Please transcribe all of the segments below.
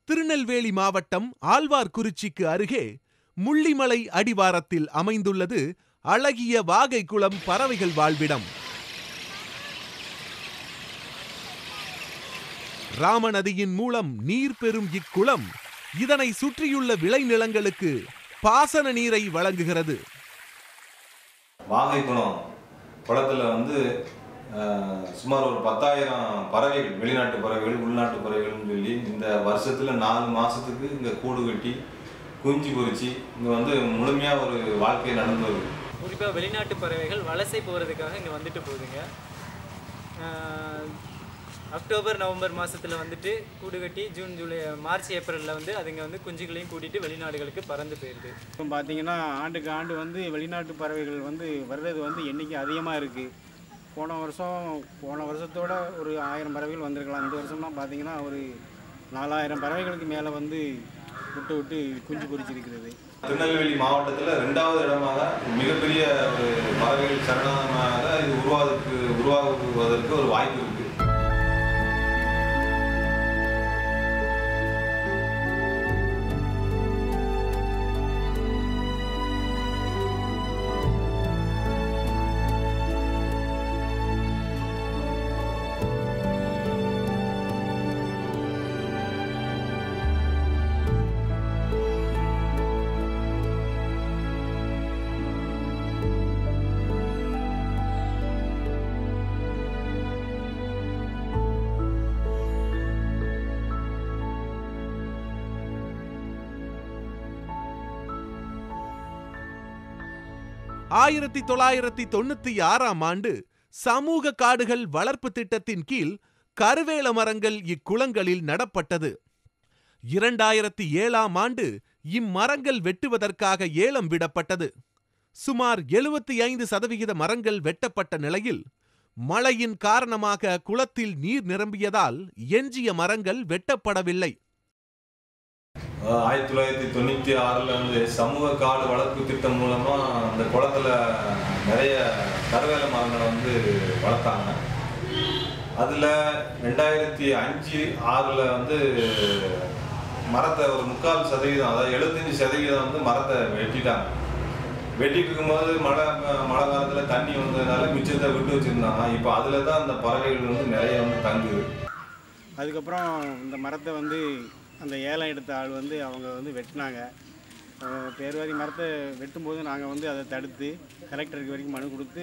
திருநெல்வேலி மாவட்டம் ஆழ்வார்குறிச்சிக்கு அருகே முள்ளிமலை அடிவாரத்தில் அமைந்துள்ளது அழகிய வாகைக்குளம் பறவைகள் வாழ்விடம் ராமநதியின் மூலம் நீர் பெறும் இக்குளம் இதனை சுற்றியுள்ள விளைநிலங்களுக்கு பாசன நீரை வழங்குகிறது வாகைக்குளம் குளத்துல வந்து அஹ், சுமார் ஒரு பத்தாயிரம் பறவைகள் வெளிநாட்டு பறவைகள் உள்நாட்டு பறவைகள்னு சொல்லி இந்த வருஷத்துல நாலு மாசத்துக்கு இங்க கூடு கட்டி குஞ்சு பொரிச்சு இங்க வந்து முழுமையா ஒரு வாழ்க்கை நடந்து வருது குறிப்பாக வெளிநாட்டு பறவைகள் வலசை போகிறதுக்காக இங்கே வந்துட்டு போகுதுங்க ஆஹ் அக்டோபர் நவம்பர் மாதத்தில் வந்துட்டு கூடு கட்டி ஜூன் ஜூலை மார்ச் ஏப்ரலில் வந்து அதுங்க வந்து குஞ்சுகளையும் கூட்டிட்டு வெளிநாடுகளுக்கு பறந்து போயிடுது இப்போ பார்த்தீங்கன்னா ஆண்டுக்கு ஆண்டு வந்து வெளிநாட்டு பறவைகள் வந்து வர்றது வந்து எண்ணிக்கை அதிகமாக இருக்குது போன வருஷம் போன வருஷத்தோட ஒரு ஆயிரம் பறவைகள் வந்திருக்கலாம் இந்த வருஷம்லாம் பார்த்தீங்கன்னா ஒரு நாலாயிரம் பறவைகளுக்கு மேலே வந்து விட்டு விட்டு குஞ்சு பொரிச்சிருக்கிறது திருநெல்வேலி மாவட்டத்துல ரெண்டாவது இடமாக மிகப்பெரிய ஒரு பறவைகள் சரணாலயமாக இது உருவாவதற்கு உருவாகுவதற்கு ஒரு வாய்ப்பு இருக்கு ஆயிரத்தி தொள்ளாயிரத்தி தொண்ணூத்தி ஆறாம் ஆண்டு சமூக காடுகள் வளர்ப்பு திட்டத்தின் கீழ் கருவேல மரங்கள் இக்குளங்களில் நடப்பட்டது இரண்டாயிரத்தி ஏழாம் ஆண்டு இம்மரங்கள் வெட்டுவதற்காக ஏலம் விடப்பட்டது சுமார் எழுபத்தி ஐந்து சதவிகித மரங்கள் வெட்டப்பட்ட நிலையில் மழையின் காரணமாக குளத்தில் நீர் நிரம்பியதால் எஞ்சிய மரங்கள் வெட்டப்படவில்லை அஹ் ஆயிரத்தி தொள்ளாயிரத்தி தொண்ணூற்றி ஆறில் வந்து சமூக காடு வளர்ப்பு திட்டம் மூலமாக அந்த குளத்துல நிறைய கருவேல மரங்களை வந்து வளர்த்தாங்க அதில் ரெண்டாயிரத்தி அஞ்சு ஆறில் வந்து மரத்தை ஒரு முக்கால் சதவீதம் அதாவது எழுபத்தஞ்சு சதவீதம் வந்து மரத்தை வெட்டிட்டாங்க வெட்டிட்டு இருக்கும்போது மழை மழை காலத்தில் தண்ணி வந்ததுனால மிச்சத்தை விட்டு வச்சுருந்தாங்க இப்போ அதில் தான் அந்த பறவைகள் வந்து நிறைய வந்து தங்குது அதுக்கப்புறம் இந்த மரத்தை வந்து அந்த ஏலம் எடுத்த ஆள் வந்து அவங்க வந்து வெட்டினாங்க அஹ் பேர்வாதி மரத்தை வெட்டும்போது நாங்கள் வந்து அதை தடுத்து கலெக்டருக்கு வரைக்கும் மனு கொடுத்து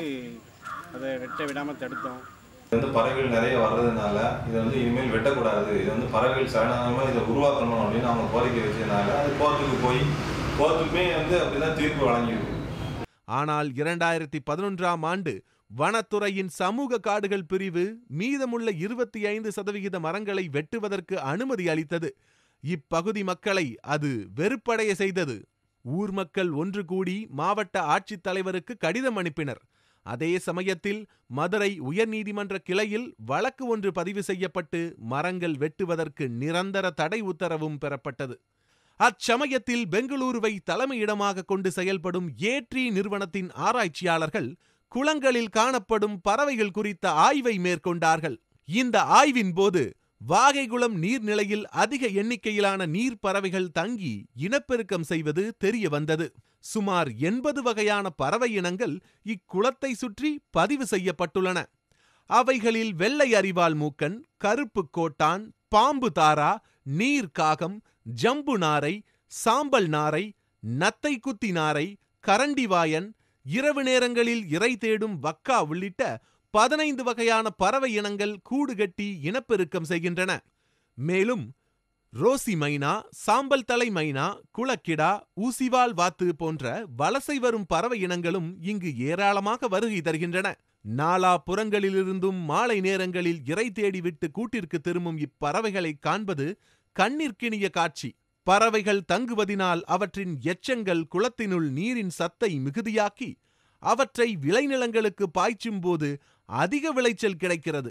அதை வெட்ட விடாமல் தடுத்தோம் இது வந்து பறவைகள் நிறைய வர்றதுனால இதை வந்து இனிமேல் வெட்டக்கூடாது இது வந்து பறவைகள் சரணாலயமாக இதை உருவாக்கணும் அப்படின்னு அவங்க கோரிக்கை வச்சதுனால அது கோர்ட்டுக்கு போய் கோர்ட்டுக்குமே வந்து அப்படிதான் தீர்ப்பு வழங்கியிருக்கு ஆனால் இரண்டாயிரத்தி பதினொன்றாம் ஆண்டு வனத்துறையின் சமூக காடுகள் பிரிவு மீதமுள்ள இருபத்தி ஐந்து சதவிகித மரங்களை வெட்டுவதற்கு அனுமதி அளித்தது இப்பகுதி மக்களை அது வெறுப்படைய செய்தது ஊர் மக்கள் ஒன்று கூடி மாவட்ட ஆட்சித்தலைவருக்கு கடிதம் அனுப்பினர் அதே சமயத்தில் மதுரை உயர்நீதிமன்ற கிளையில் வழக்கு ஒன்று பதிவு செய்யப்பட்டு மரங்கள் வெட்டுவதற்கு நிரந்தர தடை உத்தரவும் பெறப்பட்டது அச்சமயத்தில் பெங்களூருவை தலைமையிடமாக கொண்டு செயல்படும் ஏட்ரி நிறுவனத்தின் ஆராய்ச்சியாளர்கள் குளங்களில் காணப்படும் பறவைகள் குறித்த ஆய்வை மேற்கொண்டார்கள் இந்த ஆய்வின் போது வாகைகுளம் நீர்நிலையில் அதிக எண்ணிக்கையிலான நீர் பறவைகள் தங்கி இனப்பெருக்கம் செய்வது தெரிய வந்தது சுமார் எண்பது வகையான பறவை இனங்கள் இக்குளத்தை சுற்றி பதிவு செய்யப்பட்டுள்ளன அவைகளில் வெள்ளை அரிவாள் மூக்கன் கருப்பு கோட்டான் பாம்பு தாரா நீர் காகம் ஜம்பு நாரை சாம்பல் நாரை நத்தை குத்தி நாரை கரண்டிவாயன் இரவு நேரங்களில் இரை தேடும் வக்கா உள்ளிட்ட பதினைந்து வகையான பறவை இனங்கள் கூடு கட்டி இனப்பெருக்கம் செய்கின்றன மேலும் ரோசி மைனா சாம்பல் தலை மைனா குளக்கிடா ஊசிவால் வாத்து போன்ற வலசை வரும் பறவை இனங்களும் இங்கு ஏராளமாக வருகை தருகின்றன நாலா புறங்களிலிருந்தும் மாலை நேரங்களில் இரை தேடிவிட்டு கூட்டிற்கு திரும்பும் இப்பறவைகளை காண்பது கண்ணிற்கினிய காட்சி பறவைகள் தங்குவதினால் அவற்றின் எச்சங்கள் குளத்தினுள் நீரின் சத்தை மிகுதியாக்கி அவற்றை விளைநிலங்களுக்கு பாய்ச்சும்போது அதிக விளைச்சல் கிடைக்கிறது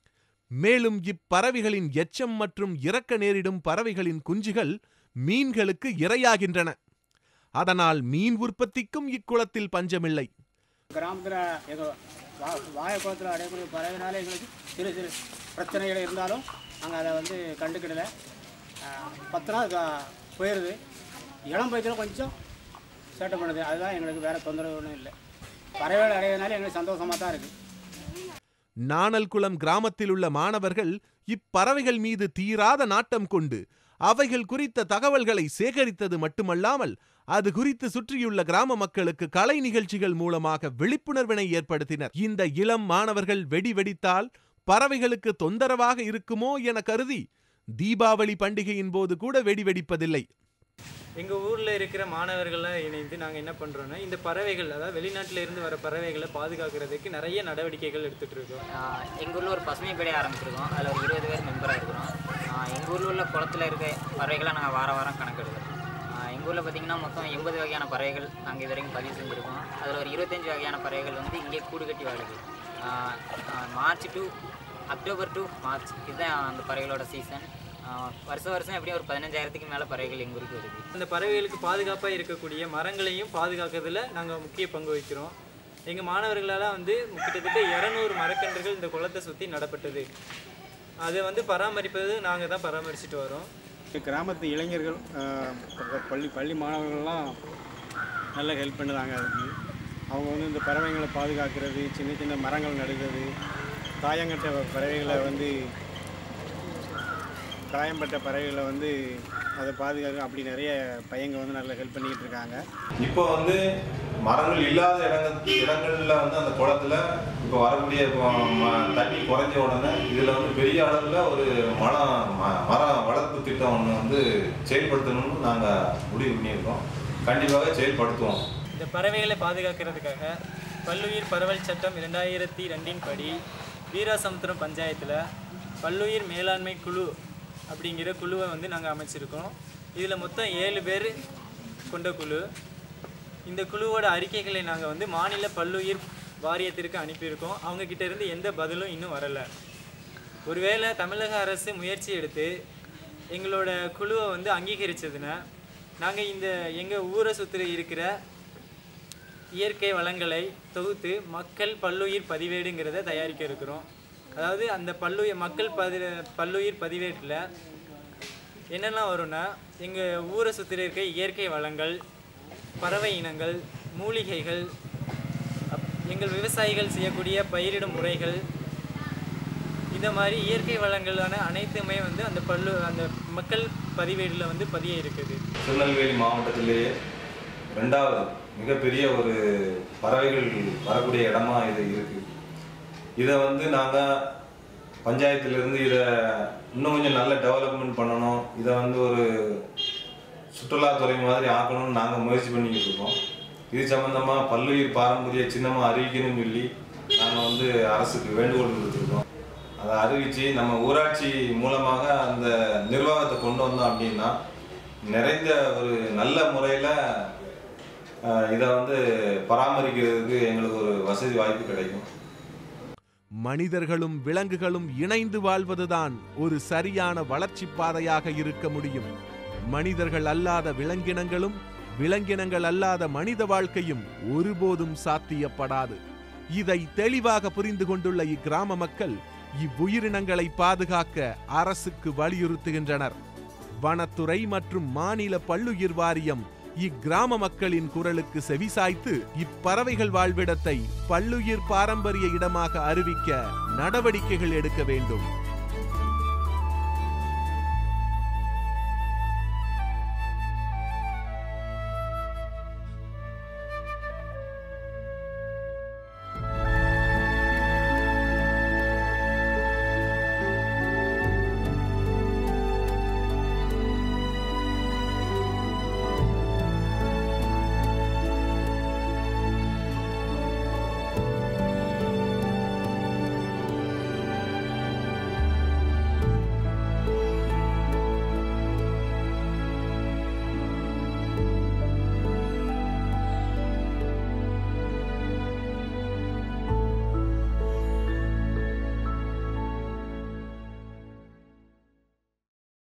மேலும் இப்பறவைகளின் எச்சம் மற்றும் இறக்க நேரிடும் பறவைகளின் குஞ்சுகள் மீன்களுக்கு இரையாகின்றன அதனால் மீன் உற்பத்திக்கும் இக்குளத்தில் பஞ்சமில்லை கிராமத்தில் எங்கள் வா வாழைக்குளத்தில் அடையக்கூடிய பறவைனால எங்களுக்கு சிறு சிறு பிரச்சனைகள் இருந்தாலும் நாங்கள் அதை வந்து கண்டுக்கிடலை பத்து நாள் கா- போயிடுது இளம் வயதில் கொஞ்சம் சேட்டை பண்ணுது அதுதான் எங்களுக்கு வேறு தொந்தரவு ஒன்றும் இல்லை பறவைகள் அடையிறதுனால எங்களுக்கு சந்தோஷமாக தான் இருக்குது நாணல்குளம் கிராமத்தில் உள்ள மாணவர்கள் இப்பறவைகள் மீது தீராத நாட்டம் கொண்டு அவைகள் குறித்த தகவல்களை சேகரித்தது மட்டுமல்லாமல் அது குறித்து சுற்றியுள்ள கிராம மக்களுக்கு கலை நிகழ்ச்சிகள் மூலமாக விழிப்புணர்வினை ஏற்படுத்தினர் இந்த இளம் மாணவர்கள் வெடி வெடித்தால் பறவைகளுக்கு தொந்தரவாக இருக்குமோ என கருதி தீபாவளி பண்டிகையின் போது கூட வெடி வெடிப்பதில்லை எங்கள் ஊரில் இருக்கிற மாணவர்கள்லாம் இணைந்து நாங்கள் என்ன பண்ணுறோன்னா இந்த பறவைகள் அதாவது வெளிநாட்டில இருந்து வர பறவைகளை பாதுகாக்கிறதுக்கு நிறைய நடவடிக்கைகள் எடுத்துகிட்டு இருக்கோம் எங்கள் ஊரில் ஒரு பசுமை படை ஆரம்பிச்சிருக்கோம் அதில் ஒரு இருபது பேர் மெம்பராக இருக்கிறோம் எங்கள் ஊரில் உள்ள குளத்துல இருக்க பறவைகளை நாங்கள் வார வாரம் கணக்கெடுக்கிறோம் எங்கள் ஊரில் பார்த்திங்கன்னா மொத்தம் எண்பது வகையான பறவைகள் நாங்கள் இது வரைக்கும் பதிவு செஞ்சுருக்கோம் அதில் ஒரு இருபத்தஞ்சி வகையான பறவைகள் வந்து இங்கே கூடு கட்டி வாழுது ஆஹ் ஆஹ் March to October to March இதுதான் அந்த பறவைகளோட சீசன் வருஷம் வருஷம் எப்படியும் ஒரு பதினஞ்சாயிரத்துக்கு மேலே பறவைகள் எங்கள் ஊருக்கு வருது அந்த பறவைகளுக்கு பாதுகாப்பாக இருக்கக்கூடிய மரங்களையும் பாதுகாக்கிறதுல நாங்கள் முக்கிய பங்கு வகிக்கிறோம் எங்கள் மாணவர்களால் வந்து கிட்டத்தட்ட இரநூறு மரக்கன்றுகள் இந்த குளத்தை சுற்றி நடப்பட்டது அதை வந்து பராமரிப்பது நாங்கள் தான் பராமரிச்சுட்டு வரோம் கிராமத்து இளைஞர்கள் ஆஹ், ப- பள்ளி பள்ளி மாணவர்கள்லாம் நல்ல ஹெல்ப் பண்ணுறாங்க அதுக்கு அவங்க வந்து இந்த பறவைகளை பாதுகாக்கிறது சின்ன சின்ன மரங்கள் நடுகிறது காயங்கட்ட பறவைகளை வந்து காயம்பட்ட பறவைகளை வந்து அதை பாதுகாக்க அப்படி நிறைய பையங்க வந்து நல்ல ஹெல்ப் பண்ணிக்கிட்டு இருக்காங்க இப்போ வந்து மரங்கள் இல்லாத இடங்கள் இடங்கள்ல வந்து அந்த குளத்துல இப்போ வரக்கூடிய இப்போ ம- தண்ணி குறைஞ்ச உடனே இதுல வந்து பெரிய அளவுல ஒரு மரம் ம- மர வளர்ப்பு திட்டம் ஒன்று வந்து செயல்படுத்தணும்னு நாங்க முடிவு பண்ணியிருக்கோம் கண்டிப்பாக செயல்படுத்துவோம் இந்த பறவைகளை பாதுகாக்கிறதுக்காக பல்லுயிர் பறவல் சட்டம் இரண்டாயிரத்தி ரெண்டின் படி வீராசமுத்திரம் பஞ்சாயத்தில் பல்லுயிர் மேலாண்மை குழு அப்படிங்கிற குழுவை வந்து நாங்கள் அமைச்சிருக்கோம் இதில் மொத்தம் ஏழு பேர் கொண்ட குழு இந்த குழுவோட அறிக்கைகளை நாங்கள் வந்து மாநில பல்லுயிர் வாரியத்திற்கு அனுப்பியிருக்கோம் அவங்க கிட்ட இருந்து எந்த பதிலும் இன்னும் வரலை ஒருவேளை தமிழக அரசு முயற்சி எடுத்து எங்களோட குழுவை வந்து அங்கீகரிச்சதுன்னா நாங்கள் இந்த எங்கள் ஊரை சுற்றி இருக்கிற இயற்கை வளங்களை தொகுத்து மக்கள் பல்லுயிர் பதிவேடுங்கிறத தயாரிக்க இருக்கிறோம் அதாவது அந்த பல்லுயிர் மக்கள் பதி பல்லுயிர் பதிவேட்டில் என்னெல்லாம் வரும்னா எங்கள் ஊரை சுற்றி இருக்க இயற்கை வளங்கள் பறவை இனங்கள் மூலிகைகள் அப்- எங்கள் விவசாயிகள் செய்யக்கூடிய பயிரிடும் முறைகள் இந்த மாதிரி இயற்கை வளங்களான அனைத்துமே வந்து அந்த பல்லு அந்த மக்கள் பதிவேடில் வந்து பதிய இருக்குது திருநெல்வேலி மாவட்டத்திலேயே ரெண்டாவது மிகப்பெரிய ஒரு பறவைகள் வரக்கூடிய இடமா இது இருக்கு இதை வந்து நாங்கள் பஞ்சாயத்திலிருந்து இதை இன்னும் கொஞ்சம் நல்ல டெவலப்மெண்ட் பண்ணணும் இதை வந்து ஒரு சுற்றுலாத்துறை மாதிரி ஆக்கணும்னு நாங்கள் முயற்சி பண்ணிக்கிட்டு இருக்கோம் இது சம்மந்தமாக பல்லுயிர் பாரம்பரிய சின்னமாக அறிவிக்கணும்னு சொல்லி நாங்கள் வந்து அரசுக்கு வேண்டுகோள் விடுத்திருக்கோம் அதை அறிவித்து நம்ம ஊராட்சி மூலமாக அந்த நிர்வாகத்தை கொண்டு வந்தோம் அப்படின்னா நிறைந்த ஒரு நல்ல முறையில் இதை வந்து பராமரிக்கிறதுக்கு எங்களுக்கு ஒரு வசதி வாய்ப்பு கிடைக்கும் மனிதர்களும் விலங்குகளும் இணைந்து வாழ்வதுதான் ஒரு சரியான வளர்ச்சி பாதையாக இருக்க முடியும் மனிதர்கள் அல்லாத விலங்கினங்களும் விலங்கினங்கள் அல்லாத மனித வாழ்க்கையும் ஒருபோதும் சாத்தியப்படாது இதை தெளிவாக புரிந்து கொண்டுள்ள இக்கிராம மக்கள் இவ்வுயிரினங்களை பாதுகாக்க அரசுக்கு வலியுறுத்துகின்றனர் வனத்துறை மற்றும் மாநில பல்லுயிர் வாரியம் இக்கிராம மக்களின் குரலுக்கு செவிசாய்த்து இப்பறவைகள் வாழ்விடத்தை பல்லுயிர் பாரம்பரிய இடமாக அறிவிக்க நடவடிக்கைகள் எடுக்க வேண்டும்